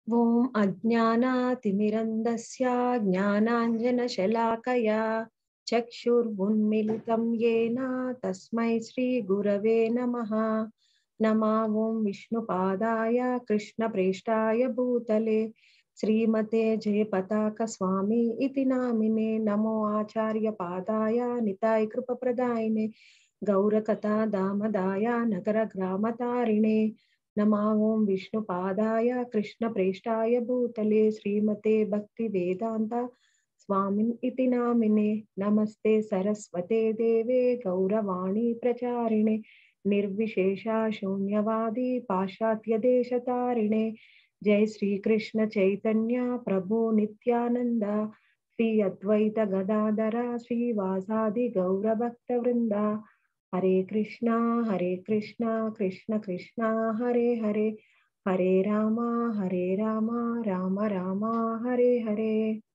ॐ अज्ञानातिमिरन्दस्य ज्ञानाञ्जनशलाकया चक्षुर्उन्मिलितं येन तस्मै श्रीगुरवे नमः नमा ॐ विष्णुपादाय कृष्णप्रेष्ठाय भूतले श्रीमते जयपताकस्वामी इति नामिने नमो आचार्यपादाय निताय कृपप्रदायिने गौरकथा दामदाय नगरग्रामतारिणे नमा ॐ विष्णुपादाय कृष्णप्रेष्ठाय भूतले श्रीमते भक्तिवेदान्त स्वामिन् इति नामिने नमस्ते सरस्वते देवे गौरवाणी प्रचारिणे निर्विशेषा शून्यवादी पाश्चात्यदेशतारिणे जय श्रीकृष्ण चैतन्य प्रभु नित्यानन्द श्री अद्वैत गदाधरा श्रीवासादि गौरभक्तवृन्दा हरे कृष्णा हरे कृष्णा कृष्ण कृष्णा हरे हरे हरे राम हरे राम राम राम हरे हरे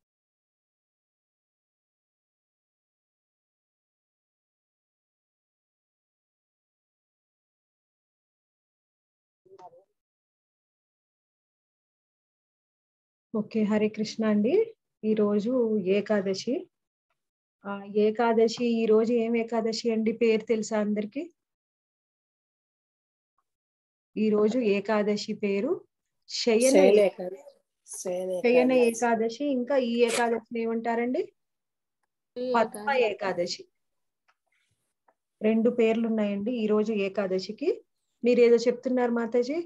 ఓకే హరే కృష్ణ అండి ఈరోజు ఏకాదశి ఆ ఏకాదశి ఈ రోజు ఏం ఏకాదశి అండి పేరు తెలుసా అందరికి ఈ రోజు ఏకాదశి పేరు శయన శయన ఏకాదశి ఇంకా ఈ ఏకాదశిని ఏమంటారండి పద్మ ఏకాదశి రెండు పేర్లు ఉన్నాయండి ఈ రోజు ఏకాదశికి మీరు ఏదో చెప్తున్నారు మాతాజీ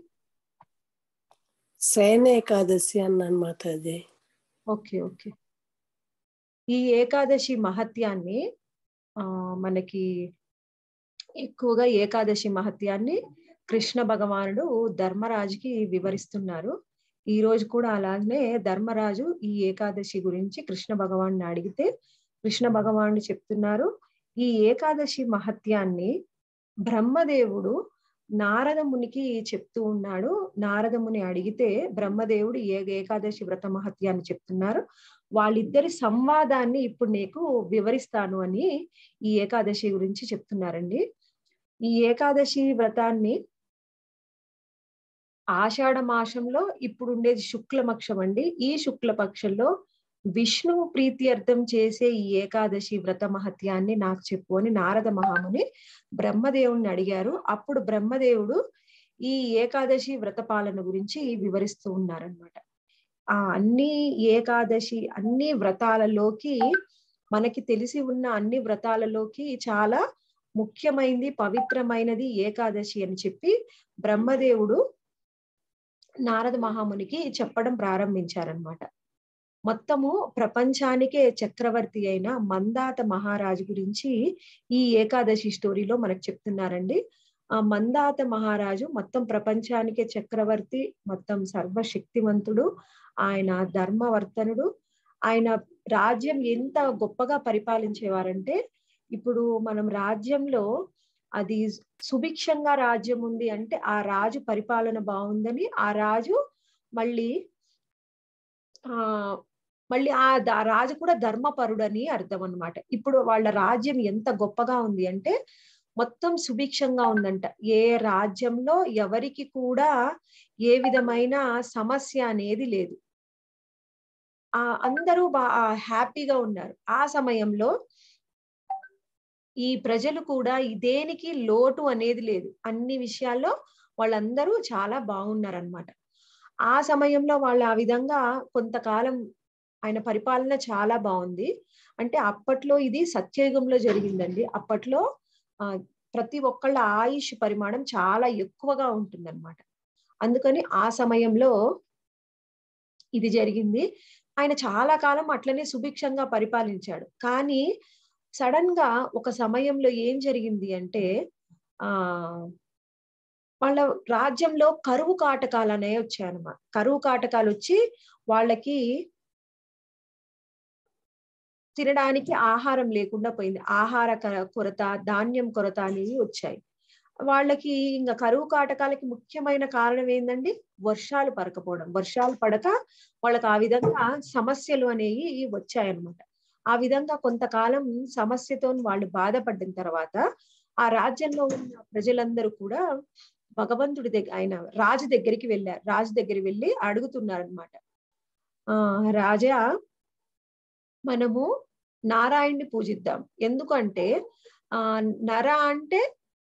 శయన ఏకాదశి అన్నాను మాతాజీ ఓకే ఓకే ఈ ఏకాదశి మహత్యాన్ని ఆ మనకి ఎక్కువగా ఏకాదశి మహత్యాన్ని కృష్ణ భగవానుడు ధర్మరాజుకి వివరిస్తున్నారు ఈ రోజు కూడా అలాగే ధర్మరాజు ఈ ఏకాదశి గురించి కృష్ణ భగవాన్ని అడిగితే కృష్ణ భగవానుడు చెప్తున్నారు ఈ ఏకాదశి మహత్యాన్ని బ్రహ్మదేవుడు నారద మునికి చెప్తూ ఉన్నాడు నారద ముని అడిగితే బ్రహ్మదేవుడు ఏ ఏకాదశి వ్రత మహత్యాన్ని చెప్తున్నారు వాళ్ళిద్దరి సంవాదాన్ని ఇప్పుడు నీకు వివరిస్తాను అని ఈ ఏకాదశి గురించి చెప్తున్నారండి ఈ ఏకాదశి వ్రతాన్ని ఆషాఢ మాసంలో ఇప్పుడు ఉండేది శుక్లపక్షం అండి ఈ శుక్లపక్షంలో విష్ణువు ప్రీత్యర్థం చేసే ఈ ఏకాదశి వ్రత మహత్యాన్ని నాకు చెప్పు అని నారద మహాముని బ్రహ్మదేవుణ్ణి అడిగారు అప్పుడు బ్రహ్మదేవుడు ఈ ఏకాదశి వ్రత పాలన గురించి వివరిస్తూ ఉన్నారనమాట ఆ అన్ని ఏకాదశి అన్ని వ్రతాలలోకి మనకి తెలిసి ఉన్న అన్ని వ్రతాలలోకి చాలా ముఖ్యమైనది పవిత్రమైనది ఏకాదశి అని చెప్పి బ్రహ్మదేవుడు నారద మహామునికి చెప్పడం ప్రారంభించారనమాట మొత్తము ప్రపంచానికే చక్రవర్తి అయిన మందాత మహారాజు గురించి ఈ ఏకాదశి స్టోరీలో మనకు చెప్తున్నారండి ఆ మందాత మహారాజు మొత్తం ప్రపంచానికే చక్రవర్తి మొత్తం సర్వశక్తివంతుడు ఆయన ధర్మవర్తనుడు ఆయన రాజ్యం ఎంత గొప్పగా పరిపాలించేవారంటే ఇప్పుడు మనం రాజ్యంలో అది సుభిక్షంగా రాజ్యం ఉంది అంటే ఆ రాజు పరిపాలన బాగుందని ఆ రాజు మళ్ళీ ఆ మళ్ళీ ఆ రాజు కూడా ధర్మపరుడని అర్థం అనమాట ఇప్పుడు వాళ్ళ రాజ్యం ఎంత గొప్పగా ఉంది అంటే మొత్తం సుభిక్షంగా ఉందంట ఏ రాజ్యంలో ఎవరికి కూడా ఏ విధమైన సమస్య అనేది లేదు ఆ అందరూ బా హ్యాపీగా ఉన్నారు ఆ సమయంలో ఈ ప్రజలు కూడా దేనికి లోటు అనేది లేదు అన్ని విషయాల్లో వాళ్ళందరూ చాలా బాగున్నారనమాట ఆ సమయంలో వాళ్ళు ఆ విధంగా కొంతకాలం ఆయన పరిపాలన చాలా బాగుంది అంటే అప్పట్లో ఇది సత్యయుగంలో జరిగిందండి అప్పట్లో ఆ ప్రతి ఒక్కళ్ళ ఆయుష్ పరిమాణం చాలా ఎక్కువగా ఉంటుందన్నమాట అందుకని ఆ సమయంలో ఇది జరిగింది ఆయన చాలా కాలం అట్లనే సుభిక్షంగా పరిపాలించాడు కానీ సడన్ గా ఒక సమయంలో ఏం జరిగింది అంటే ఆ వాళ్ళ రాజ్యంలో కరువు కాటకాలు అనేవి వచ్చాయన్నమాట కరువు కాటకాలు వచ్చి వాళ్ళకి తినడానికి ఆహారం లేకుండా పోయింది ఆహార కొరత ధాన్యం కొరత అనేవి వచ్చాయి వాళ్ళకి ఇంకా కరువు కాటకాలకి ముఖ్యమైన కారణం ఏంటండి వర్షాలు పడకపోవడం వర్షాలు పడక వాళ్ళకి ఆ విధంగా సమస్యలు అనేవి వచ్చాయన్నమాట ఆ విధంగా కొంతకాలం సమస్యతో వాళ్ళు బాధపడిన తర్వాత ఆ రాజ్యంలో ఉన్న ప్రజలందరూ కూడా భగవంతుడి దగ్గర ఆయన రాజు దగ్గరికి వెళ్ళారు రాజు దగ్గరికి వెళ్ళి అడుగుతున్నారనమాట ఆ రాజా మనము నారాయణ్ణి పూజిద్దాం ఎందుకంటే ఆ నర అంటే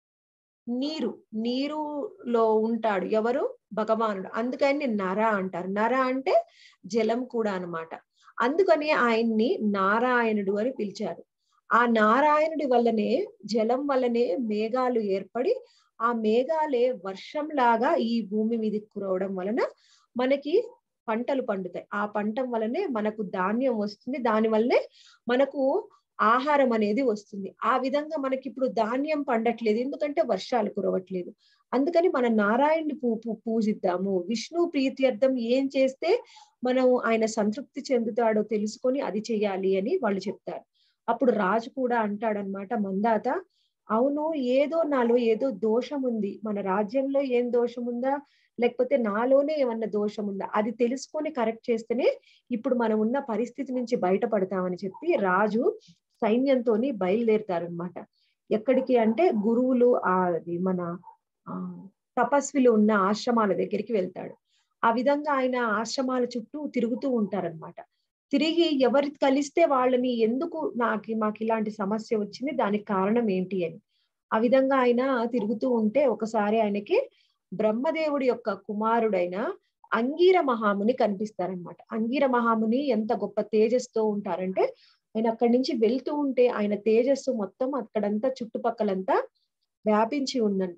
నీరు నీరులో ఉంటాడు ఎవరు భగవానుడు అందుకని నర అంటారు నర అంటే జలం కూడా అన్నమాట అందుకని ఆయన్ని నారాయణుడు అని పిలిచారు ఆ నారాయణుడి వల్లనే జలం వల్లనే మేఘాలు ఏర్పడి ఆ మేఘాలే వర్షంలాగా ఈ భూమి మీదకి కురవడం వలన మనకి పంటలు పండుతాయి ఆ పంట వలనే మనకు ధాన్యం వస్తుంది దాని వల్లనే మనకు ఆహారం అనేది వస్తుంది ఆ విధంగా మనకి ఇప్పుడు ధాన్యం పండట్లేదు ఎందుకంటే వర్షాలు కురవట్లేదు అందుకని మన నారాయణ్ణి పూ పూ- పూజిద్దాము విష్ణు ప్రీత్యర్థం ఏం చేస్తే మనం ఆయన సంతృప్తి చెందుతాడో తెలుసుకొని అది చెయ్యాలి అని వాళ్ళు చెప్తారు అప్పుడు రాజు కూడా అంటాడనమాట మందాత అవును ఏదో నాలో ఏదో దోషం ఉంది మన రాజ్యంలో ఏం దోషం ఉందా లేకపోతే నాలోనే ఏమన్నా దోషం ఉందా అది తెలుసుకొని కరెక్ట్ చేస్తేనే ఇప్పుడు మనం ఉన్న పరిస్థితి నుంచి బయటపడతామని చెప్పి రాజు సైన్యంతో బయలుదేరుతారనమాట ఎక్కడికి అంటే గురువులు ఆ అది మన ఆ తపస్విలు ఉన్న ఆశ్రమాల దగ్గరికి వెళ్తాడు ఆ విధంగా ఆయన ఆశ్రమాల చుట్టూ తిరుగుతూ ఉంటారనమాట తిరిగి ఎవరి కలిస్తే వాళ్ళని ఎందుకు నాకు మాకు ఇలాంటి సమస్య వచ్చింది దానికి కారణం ఏంటి అని ఆ విధంగా ఆయన తిరుగుతూ ఉంటే ఒకసారి ఆయనకి బ్రహ్మదేవుడి యొక్క కుమారుడైన అంగీర మహాముని కనిపిస్తారనమాట అంగీర మహాముని ఎంత గొప్ప తేజస్తో ఉంటారంటే ఆయన అక్కడి నుంచి వెళ్తూ ఉంటే ఆయన తేజస్సు మొత్తం అక్కడంతా చుట్టుపక్కలంతా వ్యాపించి ఉందంట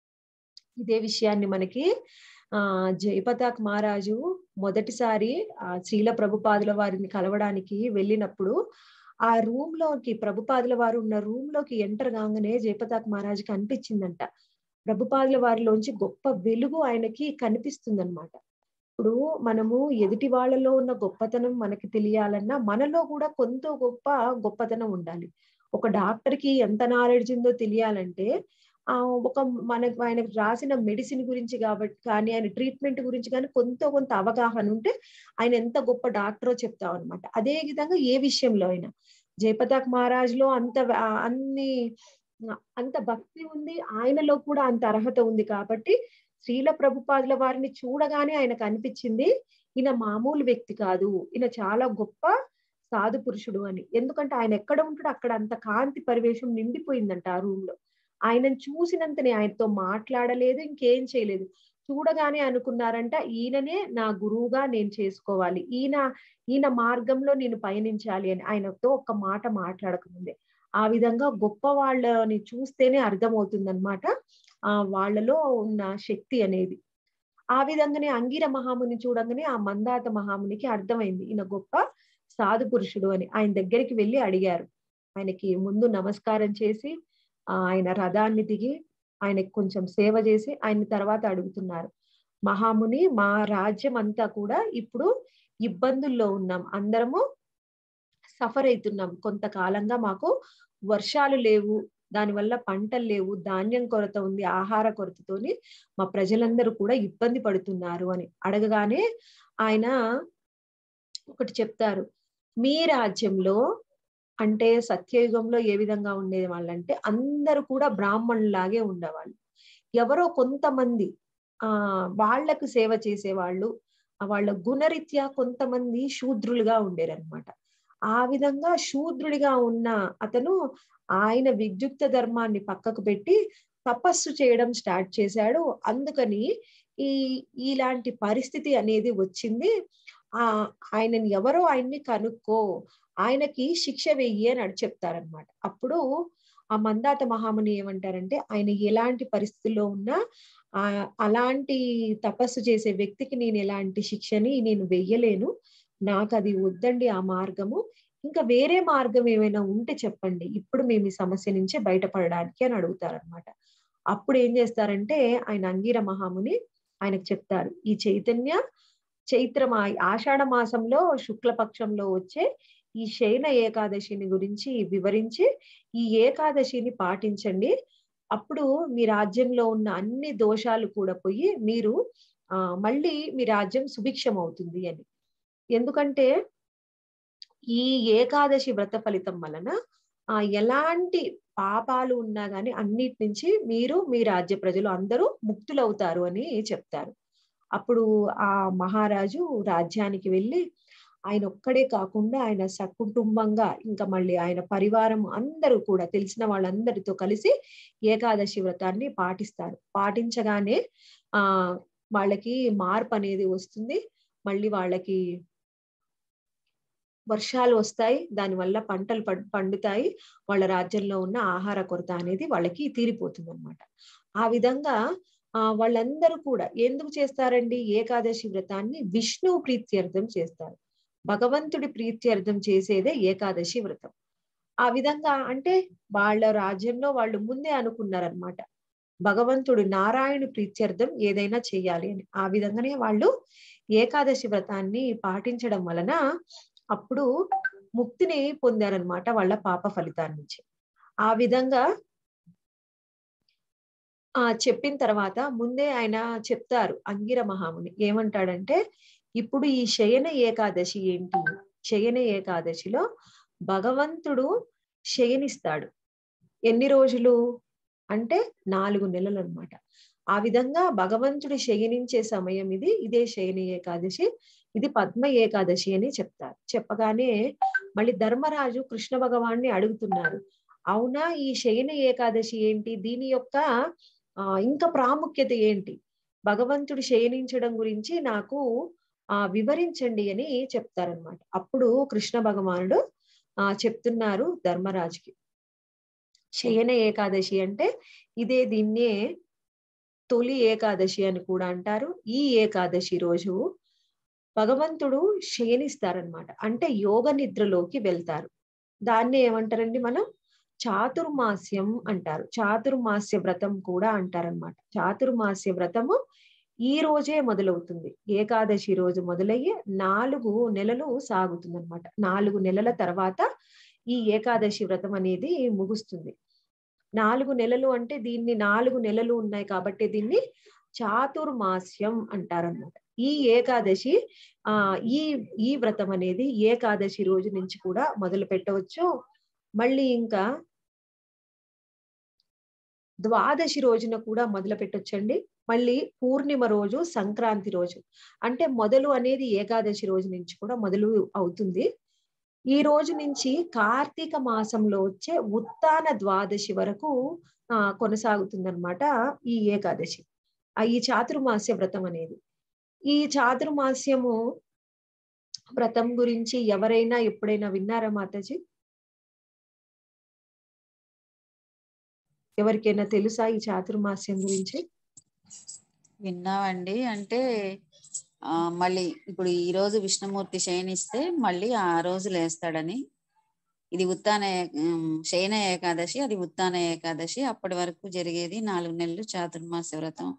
ఇదే విషయాన్ని మనకి ఆ జయపతాక్ మహారాజు మొదటిసారి ఆ శ్రీల ప్రభుపాదుల వారిని కలవడానికి వెళ్ళినప్పుడు ఆ రూమ్ లోకి ప్రభుపాదుల వారు ఉన్న రూమ్ లోకి ఎంటర్ కాగానే జయపతాక్ మహారాజుకి అనిపించిందంట ప్రభుపాదుల వారిలోంచి గొప్ప వెలుగు ఆయనకి కనిపిస్తుందన్నమాట ఇప్పుడు మనము ఎదుటి వాళ్ళలో ఉన్న గొప్పతనం మనకి తెలియాలన్నా మనలో కూడా కొంత గొప్ప గొప్పతనం ఉండాలి ఒక డాక్టర్ కి ఎంత నాలెడ్జ్ ఉందో తెలియాలంటే ఆ ఒక మనకు ఆయనకు రాసిన మెడిసిన్ గురించి కాబట్టి కానీ ఆయన ట్రీట్మెంట్ గురించి కానీ కొంత కొంత అవగాహన ఉంటే ఆయన ఎంత గొప్ప డాక్టరో చెప్తాం అనమాట అదే విధంగా ఏ విషయంలో అయినా జయపతాక్ మహారాజ్ లో అంత ఆ, అన్ని అంత భక్తి ఉంది ఆయనలో కూడా అంత అర్హత ఉంది కాబట్టి శ్రీల ప్రభుపాదుల వారిని చూడగానే ఆయనకు అనిపించింది ఈయన మామూలు వ్యక్తి కాదు ఈయన చాలా గొప్ప సాధు పురుషుడు అని ఎందుకంటే ఆయన ఎక్కడ ఉంటాడో అక్కడ అంత కాంతి పరివేశం నిండిపోయిందంట ఆ రూమ్ లో ఆయనను చూసినంతనే ఆయనతో మాట్లాడలేదు ఇంకేం చేయలేదు చూడగానే అనుకున్నారంట ఈయననే నా గురువుగా నేను చేసుకోవాలి ఈయన ఈయన మార్గంలో నేను పయనించాలి అని ఆయనతో ఒక్క మాట మాట్లాడకముందే ఆ విధంగా గొప్ప వాళ్ళని చూస్తేనే అర్థమవుతుందన్నమాట ఆ వాళ్ళలో ఉన్న శక్తి అనేది ఆ విధంగానే అంగిర మహాముని చూడంగానే ఆ మందాత మహామునికి అర్థమైంది ఈయన గొప్ప సాధు పురుషుడు అని ఆయన దగ్గరికి వెళ్ళి అడిగారు ఆయనకి ముందు నమస్కారం చేసి ఆ, ఆయన రథాన్ని దిగి ఆయనకి కొంచెం సేవ చేసి ఆయన తర్వాత అడుగుతున్నారు మహాముని మా రాజ్యం అంతా కూడా ఇప్పుడు ఇబ్బందుల్లో ఉన్నాం అందరము సఫర్ అవుతున్నాం కొంతకాలంగా మాకు వర్షాలు లేవు దానివల్ల పంటలు లేవు ధాన్యం కొరత ఉంది ఆహార కొరతతోని మా ప్రజలందరూ కూడా ఇబ్బంది పడుతున్నారు అని అడగగానే ఆయన ఒకటి చెప్తారు మీ రాజ్యంలో అంటే సత్యయుగంలో ఏ విధంగా ఉండేది వాళ్ళంటే అందరూ కూడా బ్రాహ్మణులాగే ఉండేవాళ్ళు ఎవరో కొంతమంది ఆ వాళ్లకు సేవ చేసేవాళ్ళు ఆ వాళ్ళ గుణరీత్యా కొంతమంది శూద్రులుగా ఉండేరన్నమాట ఆ విధంగా శూద్రుడిగా ఉన్న అతను ఆయన విద్యుక్త ధర్మాన్ని పక్కకు పెట్టి తపస్సు చేయడం స్టార్ట్ చేశాడు అందుకని ఈ ఇలాంటి పరిస్థితి అనేది వచ్చింది ఆ ఆయనని ఎవరో ఆయన్ని కనుక్కో ఆయనకి శిక్ష వెయ్యి అని అడి చెప్తారనమాట అప్పుడు ఆ మందాత మహాముని ఏమంటారంటే ఆయన ఎలాంటి పరిస్థితుల్లో ఉన్నా ఆ అలాంటి తపస్సు చేసే వ్యక్తికి నేను ఎలాంటి శిక్షని నేను వెయ్యలేను నాకు అది వద్దండి ఆ మార్గము ఇంకా వేరే మార్గం ఏమైనా ఉంటే చెప్పండి ఇప్పుడు మేము ఈ సమస్య నుంచి బయటపడడానికి అని అడుగుతారనమాట అప్పుడు ఏం చేస్తారంటే ఆయన అంగీర మహాముని ఆయనకు చెప్తారు ఈ చైతన్య చైత్ర మా- ఆషాఢ మాసంలో శుక్లపక్షంలో వచ్చే ఈ శయన ఏకాదశిని గురించి వివరించి ఈ ఏకాదశిని పాటించండి అప్పుడు మీ రాజ్యంలో ఉన్న అన్ని దోషాలు కూడా పోయి మీరు ఆ మళ్ళీ మీ రాజ్యం సుభిక్షం అవుతుంది అని ఎందుకంటే ఈ ఏకాదశి వ్రత ఫలితం వలన ఆ ఎలాంటి పాపాలు ఉన్నా గాని అన్నిటి నుంచి మీరు మీ రాజ్య ప్రజలు అందరూ ముక్తులవుతారు అని చెప్తారు అప్పుడు ఆ మహారాజు రాజ్యానికి వెళ్ళి ఆయన ఒక్కడే కాకుండా ఆయన సకుటుంబంగా ఇంకా మళ్ళీ ఆయన పరివారం అందరూ కూడా తెలిసిన వాళ్ళందరితో కలిసి ఏకాదశి వ్రతాన్ని పాటిస్తారు పాటించగానే ఆ వాళ్ళకి మార్పు అనేది వస్తుంది మళ్ళీ వాళ్ళకి వర్షాలు వస్తాయి దానివల్ల పంటలు పండుతాయి వాళ్ళ రాజ్యంలో ఉన్న ఆహార కొరత అనేది వాళ్ళకి తీరిపోతుంది అనమాట ఆ విధంగా ఆ వాళ్ళందరూ కూడా ఎందుకు చేస్తారండి ఏకాదశి వ్రతాన్ని విష్ణు ప్రీత్యర్థం చేస్తారు భగవంతుడి ప్రీత్యర్థం చేసేదే ఏకాదశి వ్రతం ఆ విధంగా అంటే వాళ్ళ రాజ్యంలో వాళ్ళు ముందే అనుకున్నారనమాట భగవంతుడు నారాయణ ప్రీత్యర్థం ఏదైనా చెయ్యాలి అని ఆ విధంగానే వాళ్ళు ఏకాదశి వ్రతాన్ని పాటించడం వలన అప్పుడు ముక్తిని పొందారనమాట వాళ్ళ పాప ఫలితాన్ని నుంచి ఆ విధంగా ఆ చెప్పిన తర్వాత ముందే ఆయన చెప్తారు అంగిర మహాముని ఏమంటాడంటే ఇప్పుడు ఈ శయన ఏకాదశి ఏంటి శయన ఏకాదశిలో భగవంతుడు శయనిస్తాడు ఎన్ని రోజులు అంటే నాలుగు నెలలు అనమాట ఆ విధంగా భగవంతుడు శయనించే సమయం ఇది ఇదే శయన ఏకాదశి ఇది పద్మ ఏకాదశి అని చెప్తారు చెప్పగానే మళ్ళీ ధర్మరాజు కృష్ణ భగవాన్ని అడుగుతున్నారు అవునా ఈ శయన ఏకాదశి ఏంటి దీని యొక్క ఆ ఇంకా ప్రాముఖ్యత ఏంటి భగవంతుడు శయనించడం గురించి నాకు ఆ వివరించండి అని చెప్తారనమాట అప్పుడు కృష్ణ భగవానుడు ఆ చెప్తున్నారు ధర్మరాజుకి శయన ఏకాదశి అంటే ఇదే దీన్నే తొలి ఏకాదశి అని కూడా అంటారు ఈ ఏకాదశి రోజు భగవంతుడు శయనిస్తారనమాట అంటే యోగ నిద్రలోకి వెళ్తారు దాన్ని ఏమంటారండి మనం చాతుర్మాస్యం అంటారు చాతుర్మాస్య వ్రతం కూడా అంటారనమాట చాతుర్మాస్య వ్రతము ఈ రోజే మొదలవుతుంది ఏకాదశి రోజు మొదలయ్యి నాలుగు నెలలు సాగుతుంది అనమాట నాలుగు నెలల తర్వాత ఈ ఏకాదశి వ్రతం అనేది ముగుస్తుంది నాలుగు నెలలు అంటే దీన్ని నాలుగు నెలలు ఉన్నాయి కాబట్టి దీన్ని చాతుర్మాస్యం అంటారనమాట ఈ ఏకాదశి ఆ ఈ ఈ వ్రతం అనేది ఏకాదశి రోజు నుంచి కూడా మొదలు పెట్టవచ్చు మళ్ళీ ఇంకా ద్వాదశి రోజున కూడా మొదలు పెట్టొచ్చండి మళ్ళీ పూర్ణిమ రోజు సంక్రాంతి రోజు అంటే మొదలు అనేది ఏకాదశి రోజు నుంచి కూడా మొదలు అవుతుంది ఈ రోజు నుంచి కార్తీక మాసంలో వచ్చే ఉత్తాన ద్వాదశి వరకు ఆ కొనసాగుతుందన్నమాట ఈ ఏకాదశి ఆ ఈ చాతుర్మాస్య వ్రతం అనేది ఈ చాతుర్మాస్యము వ్రతం గురించి ఎవరైనా ఎప్పుడైనా విన్నారా మాతాజీ ఎవరికైనా తెలుసా ఈ చాతుర్మాస్యం గురించి విన్నామండి అంటే ఆ మళ్ళీ ఇప్పుడు ఈ రోజు విష్ణుమూర్తి శయనిస్తే మళ్ళీ ఆ రోజు లేస్తాడని ఇది ఉత్తాన ఏ- ఉమ్, శయన ఏకాదశి అది ఉత్తాన ఏకాదశి అప్పటి వరకు జరిగేది నాలుగు నెలలు చాతుర్మాస వ్రతం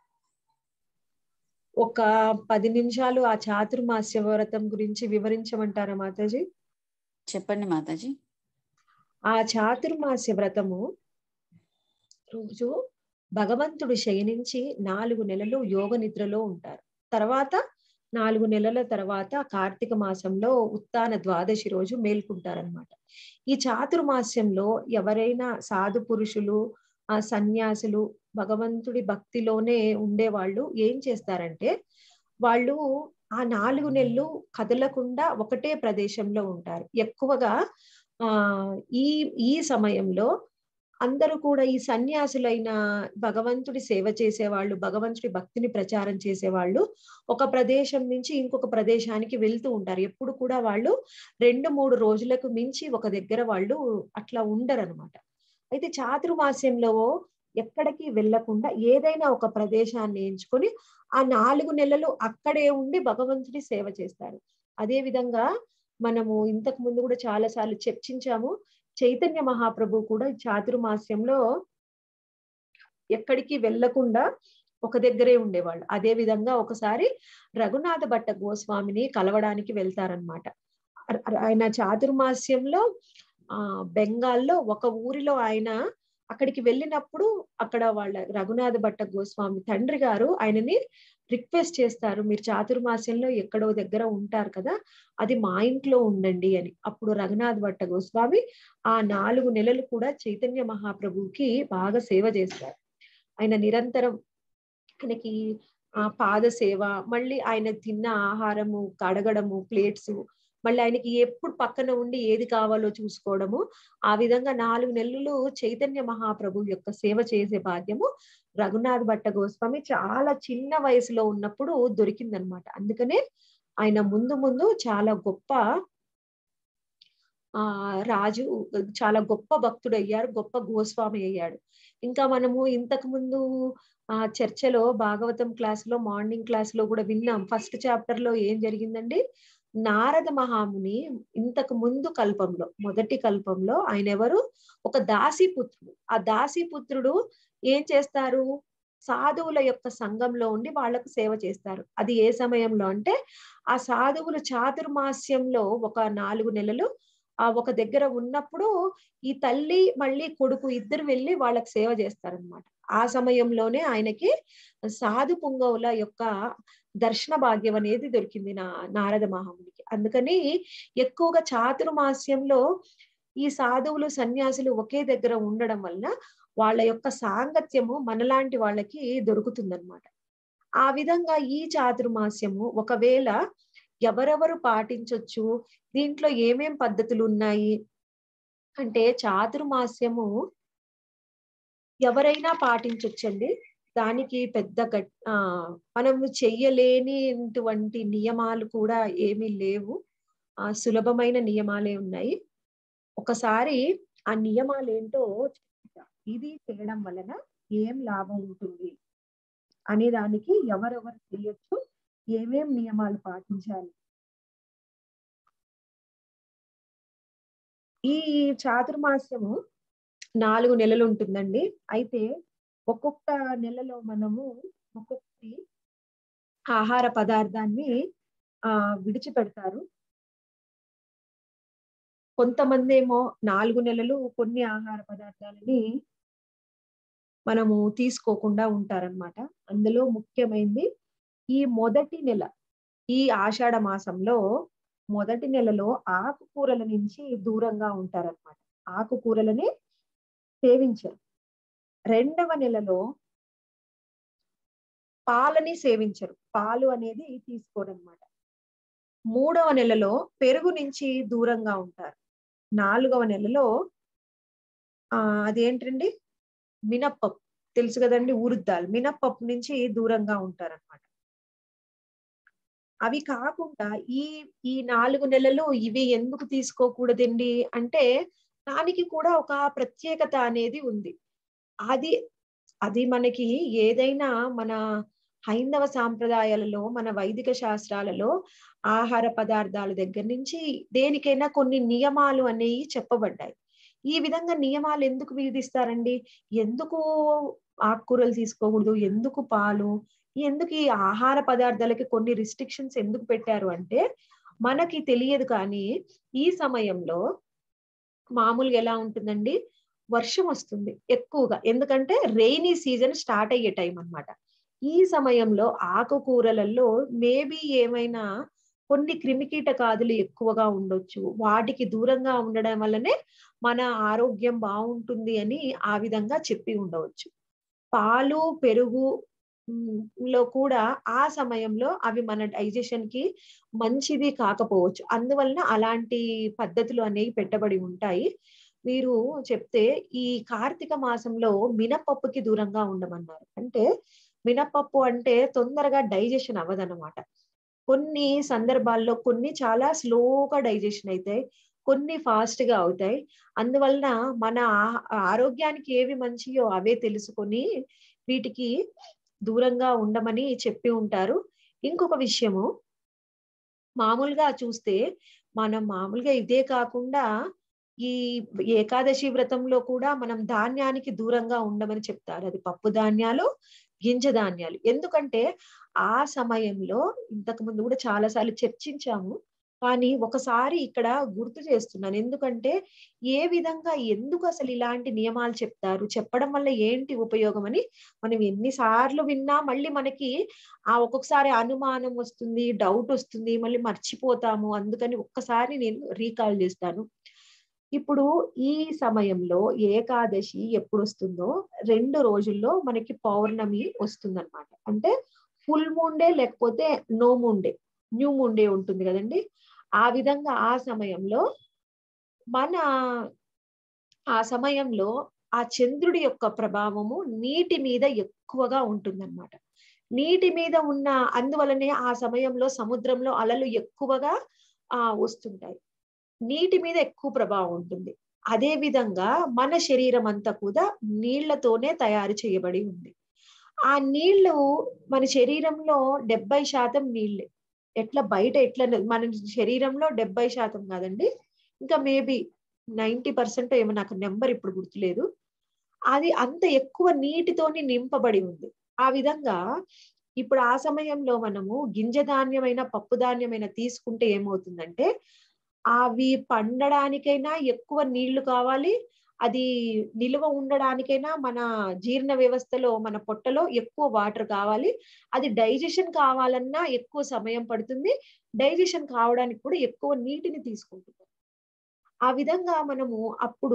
ఒక పది నిమిషాలు ఆ చాతుర్మాస్య వ్రతం గురించి వివరించమంటారా మాతాజీ చెప్పండి మాతాజీ ఆ చాతుర్మాస్య వ్రతము రోజు భగవంతుడు శయనించి నాలుగు నెలలు యోగ నిద్రలో ఉంటారు తర్వాత నాలుగు నెలల తర్వాత కార్తీక మాసంలో ఉత్తాన ద్వాదశి రోజు మేల్కుంటారనమాట ఈ చాతుర్మాస్యంలో ఎవరైనా సాధు పురుషులు ఆ సన్యాసులు భగవంతుడి భక్తిలోనే ఉండేవాళ్ళు ఏం చేస్తారంటే వాళ్ళు ఆ నాలుగు నెలలు కదలకుండా ఒకటే ప్రదేశంలో ఉంటారు ఎక్కువగా ఆ ఈ ఈ సమయంలో అందరూ కూడా ఈ సన్యాసులైన భగవంతుడి సేవ చేసేవాళ్ళు భగవంతుడి భక్తిని ప్రచారం చేసేవాళ్ళు ఒక ప్రదేశం నుంచి ఇంకొక ప్రదేశానికి వెళ్తూ ఉంటారు ఎప్పుడు కూడా వాళ్ళు రెండు మూడు రోజులకు మించి ఒక దగ్గర వాళ్ళు అట్లా ఉండరు అనమాట అయితే చాతుర్మాస్యంలో ఎక్కడికి వెళ్ళకుండా ఏదైనా ఒక ప్రదేశాన్ని ఎంచుకొని ఆ నాలుగు నెలలు అక్కడే ఉండి భగవంతుడి సేవ చేస్తారు అదే విధంగా మనము ఇంతకు ముందు కూడా చాలా సార్లు చర్చించాము చైతన్య మహాప్రభు కూడా ఈ చాతుర్మాస్యంలో ఎక్కడికి వెళ్ళకుండా ఒక దగ్గరే ఉండేవాళ్ళు అదే విధంగా ఒకసారి రఘునాథ భట్ట గోస్వామిని కలవడానికి వెళ్తారనమాట ఆయన చాతుర్మాస్యంలో ఆ బెంగాల్లో ఒక ఊరిలో ఆయన అక్కడికి వెళ్ళినప్పుడు అక్కడ వాళ్ళ రఘునాథ భట్ట గోస్వామి తండ్రి గారు ఆయనని రిక్వెస్ట్ చేస్తారు మీరు చాతుర్మాస్యంలో ఎక్కడో దగ్గర ఉంటారు కదా అది మా ఇంట్లో ఉండండి అని అప్పుడు రఘునాథ్ భట్ట గోస్వామి ఆ నాలుగు నెలలు కూడా చైతన్య మహాప్రభువుకి బాగా సేవ చేస్తారు ఆయన నిరంతరం ఆయనకి ఆ పాద సేవ మళ్ళీ ఆయన తిన్న ఆహారము కడగడము ప్లేట్స్ మళ్ళీ ఆయనకి ఎప్పుడు పక్కన ఉండి ఏది కావాలో చూసుకోవడము ఆ విధంగా నాలుగు నెలలు చైతన్య మహాప్రభు యొక్క సేవ చేసే భాగ్యము రఘునాథ్ భట్ట గోస్వామి చాలా చిన్న వయసులో ఉన్నప్పుడు దొరికిందనమాట అందుకనే ఆయన ముందు ముందు చాలా గొప్ప ఆ రాజు చాలా గొప్ప భక్తుడు అయ్యారు గొప్ప గోస్వామి అయ్యాడు ఇంకా మనము ఇంతకు ముందు ఆ చర్చలో భాగవతం క్లాస్ లో మార్నింగ్ క్లాస్ లో కూడా విన్నాం ఫస్ట్ చాప్టర్ లో ఏం జరిగిందండి నారద మహాముని ఇంతకు ముందు కల్పంలో మొదటి కల్పంలో ఆయన ఎవరు ఒక దాసీపుత్రుడు ఆ దాసీపుత్రుడు ఏం చేస్తారు సాధువుల యొక్క సంఘంలో ఉండి వాళ్లకు సేవ చేస్తారు అది ఏ సమయంలో అంటే ఆ సాధువులు చాతుర్మాస్యంలో ఒక నాలుగు నెలలు ఆ ఒక దగ్గర ఉన్నప్పుడు ఈ తల్లి మళ్ళీ కొడుకు ఇద్దరు వెళ్ళి వాళ్ళకి సేవ చేస్తారనమాట ఆ సమయంలోనే ఆయనకి సాధు పుంగవుల యొక్క దర్శన భాగ్యం అనేది దొరికింది నా నారద మహామునికి అందుకని ఎక్కువగా చాతుర్మాస్యంలో ఈ సాధువులు సన్యాసులు ఒకే దగ్గర ఉండడం వల్ల వాళ్ళ యొక్క సాంగత్యము మనలాంటి వాళ్ళకి దొరుకుతుందన్నమాట ఆ విధంగా ఈ చాతుర్మాస్యము ఒకవేళ ఎవరెవరు పాటించొచ్చు దీంట్లో ఏమేం పద్ధతులు ఉన్నాయి అంటే చాతుర్మాస్యము ఎవరైనా పాటించొచ్చండి దానికి పెద్ద గట్ ఆ మనము చెయ్యలేనిటువంటి నియమాలు కూడా ఏమీ లేవు ఆ సులభమైన నియమాలే ఉన్నాయి ఒకసారి ఆ నియమాలు ఏంటో ఇది చేయడం వలన ఏం లాభం ఉంటుంది అనే దానికి ఎవరెవరు చేయొచ్చు ఏమేం నియమాలు పాటించాలి ఈ చాతుర్మాస్యము నాలుగు నెలలు ఉంటుందండి అయితే ఒక్కొక్క నెలలో మనము ఒక్కొక్కటి ఆహార పదార్థాన్ని ఆ విడిచిపెడతారు కొంతమంది ఏమో నాలుగు నెలలు కొన్ని ఆహార పదార్థాలని మనము తీసుకోకుండా ఉంటారనమాట అందులో ముఖ్యమైనది ఈ మొదటి నెల ఈ ఆషాఢ మాసంలో మొదటి నెలలో ఆకుకూరల నుంచి దూరంగా ఉంటారనమాట ఆకుకూరలని సేవించరు రెండవ నెలలో పాలని సేవించరు పాలు అనేది తీసుకోరనమాట మూడవ నెలలో పెరుగు నుంచి దూరంగా ఉంటారు నాలుగవ నెలలో ఆ అదేంటండి మినప్పప్పు తెలుసు కదండి ఊరుద్దాలు మినప్పప్పు నుంచి దూరంగా ఉంటారనమాట అవి కాకుండా ఈ ఈ నాలుగు నెలలు ఇవి ఎందుకు తీసుకోకూడదండి అంటే దానికి కూడా ఒక ప్రత్యేకత అనేది ఉంది అది అది మనకి ఏదైనా మన హైందవ సాంప్రదాయాలలో మన వైదిక శాస్త్రాలలో ఆహార పదార్థాల దగ్గర నుంచి దేనికైనా కొన్ని నియమాలు అనేవి చెప్పబడ్డాయి ఈ విధంగా నియమాలు ఎందుకు విధిస్తారండి ఎందుకు ఆకుకూరలు తీసుకోకూడదు ఎందుకు పాలు ఎందుకు ఈ ఆహార పదార్థాలకి కొన్ని రిస్ట్రిక్షన్స్ ఎందుకు పెట్టారు అంటే మనకి తెలియదు కానీ ఈ సమయంలో మామూలుగా ఎలా ఉంటుందండి వర్షం వస్తుంది ఎక్కువగా ఎందుకంటే రెయినీ సీజన్ స్టార్ట్ అయ్యే టైం అనమాట ఈ సమయంలో ఆకుకూరలలో మేబీ ఏమైనా కొన్ని క్రిమికీటకాదులు ఎక్కువగా ఉండొచ్చు వాటికి దూరంగా ఉండడం వల్లనే మన ఆరోగ్యం బాగుంటుంది అని ఆ విధంగా చెప్పి ఉండవచ్చు పాలు పెరుగు లో కూడా ఆ సమయంలో అవి మన డైజెషన్ కి మంచిది కాకపోవచ్చు అందువలన అలాంటి పద్ధతులు అనేవి పెట్టబడి ఉంటాయి మీరు చెప్తే ఈ కార్తీక మాసంలో మినపప్పుకి దూరంగా ఉండమన్నారు అంటే మినపప్పు అంటే తొందరగా డైజెషన్ అవ్వదన్నమాట కొన్ని సందర్భాల్లో కొన్ని చాలా స్లోగా డైజెషన్ అవుతాయి కొన్ని ఫాస్ట్ గా అవుతాయి అందువలన మన ఆరోగ్యానికి ఏవి మంచియో అవే తెలుసుకొని వీటికి దూరంగా ఉండమని చెప్పి ఉంటారు ఇంకొక విషయము మామూలుగా చూస్తే మనం మామూలుగా ఇదే కాకుండా ఈ ఏకాదశి వ్రతంలో కూడా మనం ధాన్యానికి దూరంగా ఉండమని చెప్తారు అది పప్పు ధాన్యాలు గింజ ధాన్యాలు ఎందుకంటే ఆ సమయంలో ఇంతకు ముందు కూడా చాలా సార్లు చర్చించాము కానీ ఒకసారి ఇక్కడ గుర్తు చేస్తున్నాను ఎందుకంటే ఏ విధంగా ఎందుకు అసలు ఇలాంటి నియమాలు చెప్తారు చెప్పడం వల్ల ఏంటి ఉపయోగం అని మనం ఎన్నిసార్లు విన్నా మళ్ళీ మనకి ఆ ఒక్కొక్కసారి అనుమానం వస్తుంది డౌట్ వస్తుంది మళ్ళీ మర్చిపోతాము అందుకని ఒక్కసారి నేను రీకాల్ చేస్తాను ఇప్పుడు ఈ సమయంలో ఏకాదశి ఎప్పుడు వస్తుందో రెండు రోజుల్లో మనకి పౌర్ణమి వస్తుందన్నమాట అంటే ఫుల్ మూన్ డే లేకపోతే no moon day new moon day ఉంటుంది కదండి ఆ విధంగా ఆ సమయంలో మన ఆ సమయంలో ఆ చంద్రుడి యొక్క ప్రభావము నీటి మీద ఎక్కువగా ఉంటుందన్నమాట నీటి మీద ఉన్న అందువలనే ఆ సమయంలో సముద్రంలో అలలు ఎక్కువగా ఆ వస్తుంటాయి నీటి మీద ఎక్కువ ప్రభావం ఉంటుంది అదే విధంగా మన శరీరం అంతా కూడా నీళ్లతోనే తయారు చేయబడి ఉంది ఆ నీళ్లు మన శరీరంలో డెబ్బై శాతం నీళ్ళే ఎట్లా బయట ఎట్లా మన శరీరంలో డెబ్బై శాతం కాదండి ఇంకా మేబీ నైంటీ పర్సెంట్ ఏమో నాకు నెంబర్ ఇప్పుడు గుర్తులేదు అది అంత ఎక్కువ నీటితోని నింపబడి ఉంది ఆ విధంగా ఇప్పుడు ఆ సమయంలో మనము గింజ ధాన్యమైన పప్పు ధాన్యమైన తీసుకుంటే ఏమవుతుందంటే అవి పండడానికైనా ఎక్కువ నీళ్లు కావాలి అది నిల్వ ఉండడానికైనా మన జీర్ణ వ్యవస్థలో మన పొట్టలో ఎక్కువ వాటర్ కావాలి అది డైజెషన్ కావాలన్నా ఎక్కువ సమయం పడుతుంది డైజెషన్ కావడానికి కూడా ఎక్కువ నీటిని తీసుకుంటుంది ఆ విధంగా మనము అప్పుడు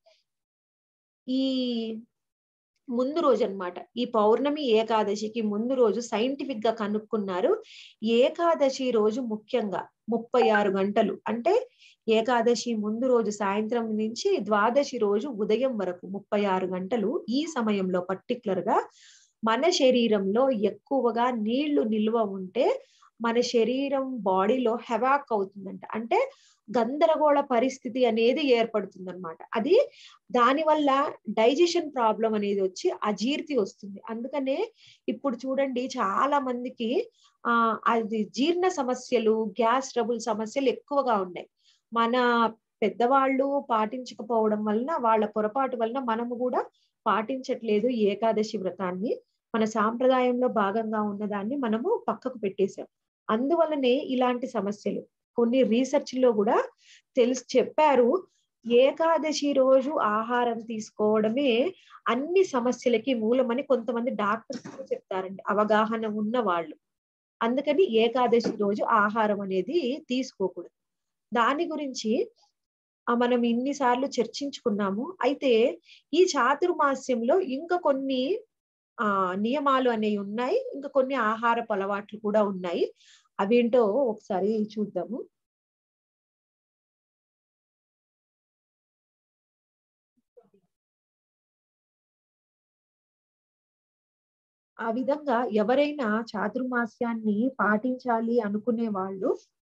ఈ ముందు రోజు అన్నమాట ఈ పౌర్ణమి ఏకాదశికి ముందు రోజు సైంటిఫిక్ గా కనుక్కున్నారు ఏకాదశి రోజు ముఖ్యంగా ముప్పై ఆరు గంటలు అంటే ఏకాదశి ముందు రోజు సాయంత్రం నుంచి ద్వాదశి రోజు ఉదయం వరకు ముప్పై ఆరు గంటలు ఈ సమయంలో పర్టికులర్ గా మన శరీరంలో ఎక్కువగా నీళ్లు నిల్వ ఉంటే మన శరీరం బాడీలో హెవాక్ అవుతుందంట అంటే గందరగోళ పరిస్థితి అనేది ఏర్పడుతుంది అనమాట అది దానివల్ల డైజెషన్ ప్రాబ్లం అనేది వచ్చి అజీర్తి వస్తుంది అందుకనే ఇప్పుడు చూడండి చాలా మందికి ఆ అది జీర్ణ సమస్యలు గ్యాస్ ట్రబుల్ సమస్యలు ఎక్కువగా ఉన్నాయి మన పెద్దవాళ్ళు పాటించకపోవడం వలన వాళ్ళ పొరపాటు వలన మనము కూడా పాటించట్లేదు ఏకాదశి వ్రతాన్ని మన సాంప్రదాయంలో భాగంగా ఉన్నదాన్ని మనము పక్కకు పెట్టేశాం అందువలనే ఇలాంటి సమస్యలు కొన్ని రీసెర్చ్ లో కూడా తెలిసి చెప్పారు ఏకాదశి రోజు ఆహారం తీసుకోవడమే అన్ని సమస్యలకి మూలమని కొంతమంది డాక్టర్స్ చెప్తారండి అవగాహన ఉన్న వాళ్ళు అందుకని ఏకాదశి రోజు ఆహారం అనేది తీసుకోకూడదు దాని గురించి మనం ఇన్నిసార్లు చర్చించుకున్నాము అయితే ఈ చాతుర్మాస్యంలో ఇంకా కొన్ని ఆ నియమాలు అనేవి ఉన్నాయి ఇంకా కొన్ని ఆహారపు అలవాట్లు కూడా ఉన్నాయి అవేంటో ఒకసారి చూద్దాము ఆ విధంగా ఎవరైనా చాతుర్మాస్యాన్ని పాటించాలి అనుకునే వాళ్ళు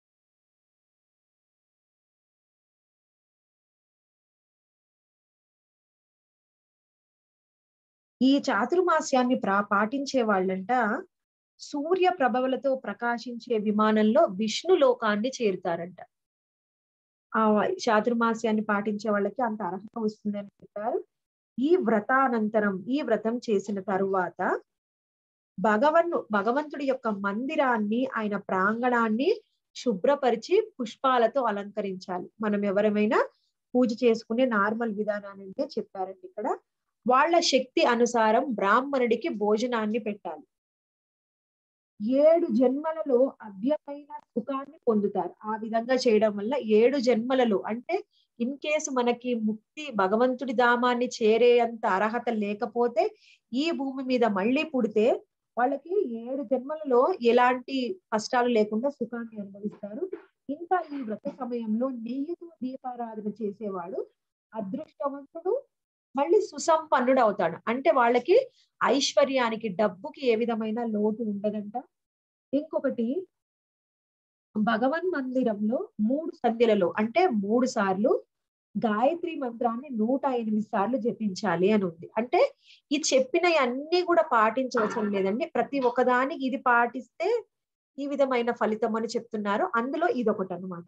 ఈ చాతుర్మాస్యాన్ని ప్రా పాటించే వాళ్ళంట సూర్య ప్రభవలతో ప్రకాశించే విమానంలో విష్ణు లోకాన్ని చేరుతారంట ఆ చాతుర్మాస్యాన్ని పాటించే వాళ్ళకి అంత అర్హత వస్తుంది అని చెప్పారు ఈ వ్రతానంతరం ఈ వ్రతం చేసిన తరువాత భగవన్ను భగవంతుడి యొక్క మందిరాన్ని ఆయన ప్రాంగణాన్ని శుభ్రపరిచి పుష్పాలతో అలంకరించాలి మనం ఎవరమైనా పూజ చేసుకునే నార్మల్ విధానాన్ని అంటే చెప్పారండి ఇక్కడ వాళ్ళ శక్తి అనుసారం బ్రాహ్మణుడికి భోజనాన్ని పెట్టాలి ఏడు జన్మలలో అభ్యమైన సుఖాన్ని పొందుతారు ఆ విధంగా చేయడం వల్ల ఏడు జన్మలలో అంటే ఇన్ కేసు మనకి ముక్తి భగవంతుడి ధామాన్ని చేరేంత అర్హత లేకపోతే ఈ భూమి మీద మళ్ళీ పుడితే వాళ్ళకి ఏడు జన్మలలో ఎలాంటి కష్టాలు లేకుండా సుఖాన్ని అనుభవిస్తారు ఇంకా ఈ వ్రత సమయంలో నెయ్యితో దీపారాధన చేసేవాడు అదృష్టవంతుడు మళ్ళీ సుసంపన్నుడు అవుతాడు అంటే వాళ్ళకి ఐశ్వర్యానికి డబ్బుకి ఏ విధమైన లోటు ఉండదంట ఇంకొకటి భగవన్ మందిరంలో మూడు సంధ్యలలో అంటే మూడు సార్లు గాయత్రి మంత్రాన్ని నూట ఎనిమిది సార్లు జపించాలి అని ఉంది అంటే ఈ చెప్పిన అన్ని కూడా పాటించవసరం లేదండి ప్రతి ఒక్కదానికి ఇది పాటిస్తే ఈ విధమైన ఫలితం అని చెప్తున్నారు అందులో ఇది ఒకటి అనమాట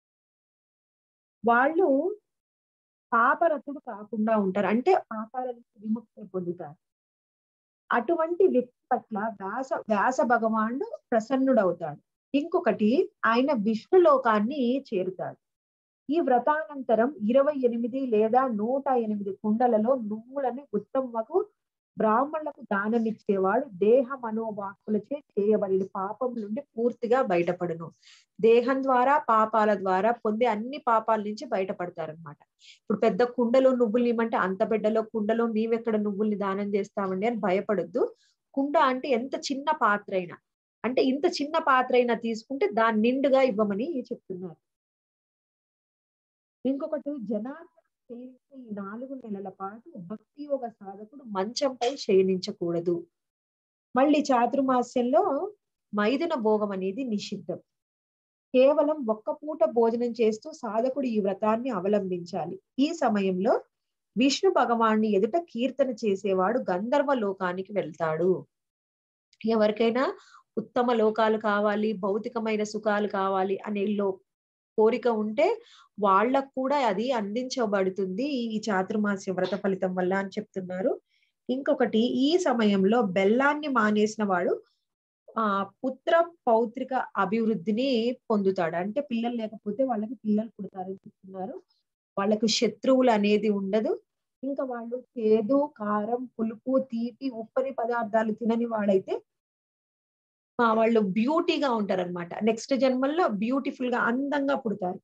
వాళ్ళు పాపరతుడు కాకుండా ఉంటారు అంటే పాపాల నుంచి విముక్తి పొందుతారు అటువంటి వ్యక్తి పట్ల వ్యాస వ్యాస భగవానుడు ప్రసన్నుడవుతాడు ఇంకొకటి ఆయన విష్ణు లోకాన్ని చేరుతాడు ఈ వ్రతానంతరం ఇరవై ఎనిమిది లేదా నూట ఎనిమిది కుండలలో నువ్వులని ఉత్తమకు బ్రాహ్మణులకు దానమిచ్చేవాడు దేహ మనోవాక్కులచే చేయబడిన పాపం నుండి పూర్తిగా బయటపడును దేహం ద్వారా పాపాల ద్వారా పొందే అన్ని పాపాల నుంచి బయటపడతారనమాట ఇప్పుడు పెద్ద కుండలో నువ్వులు ఇవ్వమంటే అంత బిడ్డలో కుండలో నీవెక్కడ నువ్వుల్ని దానం చేస్తామండి అని భయపడొద్దు కుండ అంటే ఎంత చిన్న పాత్ర అయినా అంటే ఇంత చిన్న పాత్ర అయినా తీసుకుంటే దాన్ని నిండుగా ఇవ్వమని చెప్తున్నారు ఇంకొకటి జనార్దన సేవించే ఈ నాలుగు నెలల పాటు భక్తి యోగ సాధకుడు మంచంపై శయనించకూడదు మళ్ళీ చాతుర్మాస్యంలో మైదున భోగం అనేది నిషిద్ధం కేవలం ఒక్క పూట భోజనం చేస్తూ సాధకుడు ఈ వ్రతాన్ని అవలంబించాలి ఈ సమయంలో విష్ణు భగవాన్ని ఎదుట కీర్తన చేసేవాడు గంధర్వ లోకానికి వెళ్తాడు ఎవరికైనా ఉత్తమ లోకాలు కావాలి భౌతికమైన సుఖాలు కావాలి అనే లో కోరిక ఉంటే వాళ్ళకు కూడా అది అందించబడుతుంది ఈ చాతుర్మాస్య వ్రత ఫలితం వల్ల అని చెప్తున్నారు ఇంకొకటి ఈ సమయంలో బెల్లాన్ని మానేసిన వాడు ఆ పుత్ర పౌత్రిక అభివృద్ధిని పొందుతాడు అంటే పిల్లలు లేకపోతే వాళ్ళకి పిల్లలు పుడతారని చెప్తున్నారు వాళ్ళకు శత్రువులు అనేది ఉండదు ఇంకా వాళ్ళు చేదు కారం పులుపు తీపి ఉప్పని పదార్థాలు తినని వాడైతే వాళ్ళు బ్యూటీగా ఉంటారు అనమాట నెక్స్ట్ జన్మల్లో బ్యూటిఫుల్ గా అందంగా పుడతారు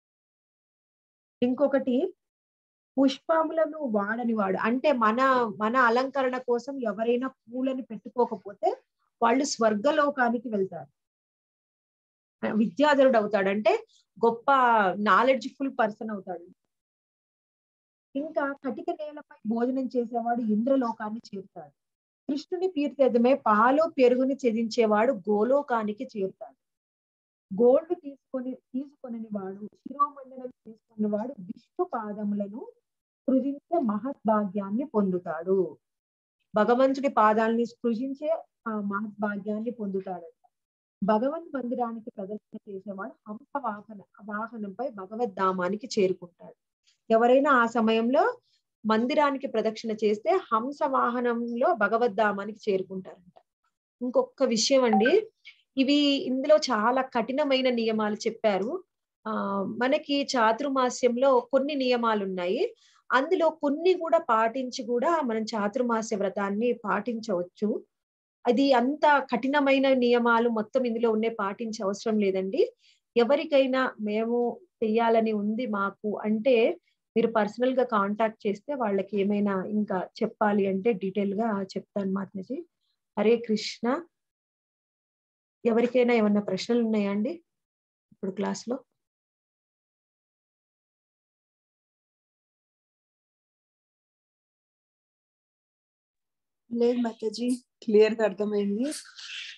ఇంకొకటి పుష్పములను వాడని వాడు అంటే మన మన అలంకరణ కోసం ఎవరైనా పూలని పెట్టుకోకపోతే వాళ్ళు స్వర్గలోకానికి వెళ్తారు విద్యాధరుడు అవుతాడు అంటే గొప్ప నాలెడ్జ్ఫుల్ పర్సన్ అవుతాడు ఇంకా కటిక నేలపై భోజనం చేసేవాడు ఇంద్రలోకాన్ని చేరుతాడు కృష్ణుని తీర్థమే పాలు పెరుగుని చెదించేవాడు గోలోకానికి చేరుతాడు గోల్డ్ తీసుకొని తీసుకొని వాడు శిరోమండలం తీసుకున్న వాడు విష్ణు పాదములను సృజించే మహద్భాగ్యాన్ని పొందుతాడు భగవంతుడి పాదాలని సృజించే ఆ మహద్భాగ్యాన్ని పొందుతాడంట భగవన్ మందిరానికి ప్రదర్శన చేసేవాడు హంస వాహన వాహనంపై భగవద్ధామానికి చేరుకుంటాడు ఎవరైనా ఆ సమయంలో మందిరానికి ప్రదక్షిణ చేస్తే హంస వాహనంలో భగవద్ధామానికి చేరుకుంటారంట ఇంకొక విషయం అండి ఇవి ఇందులో చాలా కఠినమైన నియమాలు చెప్పారు ఆ మనకి చాతుర్మాస్యంలో కొన్ని నియమాలు ఉన్నాయి అందులో కొన్ని కూడా పాటించి కూడా మనం చాతుర్మాస్య వ్రతాన్ని పాటించవచ్చు అది అంత కఠినమైన నియమాలు మొత్తం ఇందులో ఉండే పాటించే అవసరం లేదండి ఎవరికైనా మేము చెయ్యాలని ఉంది మాకు అంటే మీరు పర్సనల్ గా కాంటాక్ట్ చేస్తే వాళ్ళకి ఏమైనా ఇంకా చెప్పాలి అంటే డీటెయిల్ గా చెప్తాను మాత్రజీ హరే కృష్ణ ఎవరికైనా ఏమన్నా ప్రశ్నలు ఉన్నాయా అండి ఇప్పుడు క్లాస్ లో లేదు మాతాజీ క్లియర్ గా అర్థమైంది